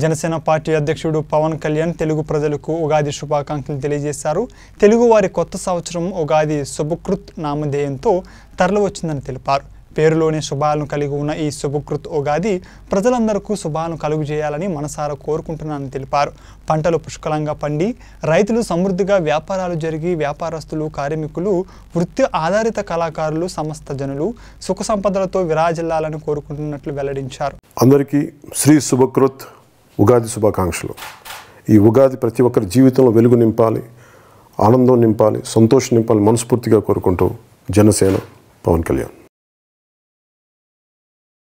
Janasena party అధ్యక్షుడు పవన్ కళ్యాణ్ తెలుగు ప్రజలకు ఉగాది శుభాకాంక్షలు తెలియజేశారు తెలుగువారి కొత్త సంవత్సరం ఉగాది శుభకృత్ నామధేయంతో తరలివచ్చిందని తెలిపారు పేరులోనే శుభాలను కలిగి ఉన్న ఈ శుభకృత్ ఉగాది ప్రజలందరికీ శుభాలను కలుగు చేయాలని మనసారా కోరుకుంటున్నానని తెలిపారు పంటలు పుష్కలంగా పండి రైతులు సమృద్ధిగా వ్యాపారాలు జరిగి వ్యాపారస్తులు కార్మికులు వృత్తి ఆధారిత కళాకారులు సమస్త జనులు సుఖ సంపదలతో విరాజిల్లాలని కోరుకుంటున్నట్లు వెల్లడించారు అందరికీ శ్రీ శుభకృత్ ఉగాది శుభాకాంక్షలు ఈ ఉగాది ప్రతి ఒక్కరి జీవితంలో వెలుగు నింపాలి ఆనందం నింపాలి సంతోషం నింపాలి మనస్ఫూర్తిగా కోరుకుంటూ జనసేన పవన్ కళ్యాణ్